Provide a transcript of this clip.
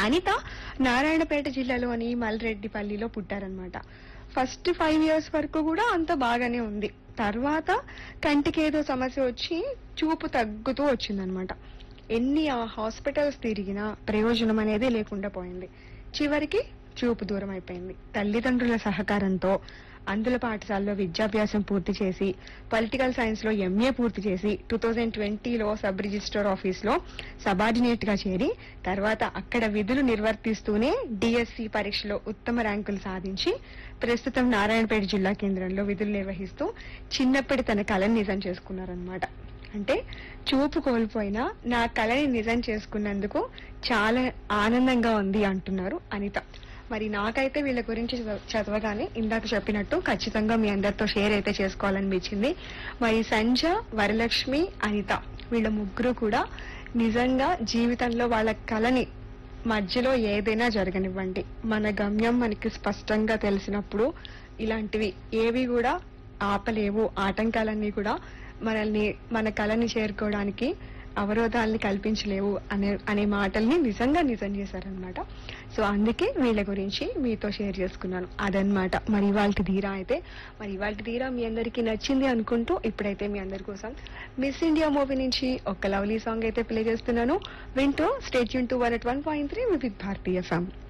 అనిత నారాయణపేట జిల్లాలోని మల్రెడ్డిపల్లిలో పుట్టారనమాట ఫస్ట్ ఫైవ్ ఇయర్స్ వరకు కూడా అంత బాగానే ఉంది తర్వాత కంటికి ఏదో సమస్య వచ్చి చూపు తగ్గుతూ వచ్చిందనమాట ఎన్ని ఆ హాస్పిటల్స్ తిరిగినా ప్రయోజనం అనేది లేకుండా పోయింది చివరికి చూపు దూరం అయిపోయింది తల్లిదండ్రుల సహకారంతో అందుల పాఠశాలలో విద్యాభ్యాసం పూర్తి చేసి పొలిటికల్ సైన్స్ లో ఎంఏ పూర్తి చేసి టూ థౌజండ్ ట్వంటీలో సబ్ రిజిస్టర్ ఆఫీస్ లో సబార్డినేట్ గా చేరి తర్వాత అక్కడ విధులు నిర్వర్తిస్తూనే డిఎస్సి పరీక్షలో ఉత్తమ ర్యాంకులు సాధించి ప్రస్తుతం నారాయణపేట జిల్లా కేంద్రంలో విధులు నిర్వహిస్తూ చిన్నప్పటి తన కళను నిజం చేసుకున్నారనమాట అంటే చూపు కోల్పోయినా నా కళని నిజం చేసుకున్నందుకు చాలా ఆనందంగా ఉంది అంటున్నారు అనిత మరి నాకైతే వీళ్ళ గురించి చదవ- చదవగానే ఇందాక చెప్పినట్టు ఖచ్చితంగా మీ అందరితో షేర్ అయితే చేసుకోవాలనిపించింది మరి సంజ వరలక్ష్మి అనిత వీళ్ళ ముగ్గురు కూడా నిజంగా జీవితంలో వాళ్ళ కళని మధ్యలో ఏదైనా జరగనివ్వండి మన గమ్యం మనకి స్పష్టంగా తెలిసినప్పుడు ఇలాంటివి ఏవి కూడా ఆపలేవు ఆటంకాలన్నీ కూడా మనల్ని మన కళని చేరుకోవడానికి అవరోధాలని కల్పించలేవు అనే అనే మాటల్ని నిజంగా నిజం చేశారనమాట సో అందుకే వీళ్ళ గురించి మీతో షేర్ చేసుకున్నాను అదనమాట మరి ఇవాళ ధీరా అయితే మరి ఇవాళ ధీరా మీ అందరికీ నచ్చింది అనుకుంటూ ఇప్పుడైతే మీ అందరి కోసం మిస్ ఇండియా మూవీ నుంచి ఒక లవ్లీ సాంగ్ అయితే ప్లే చేస్తున్నాను వింటూ స్టేట్ యూన్ two one eight one point three with Bharatiya FM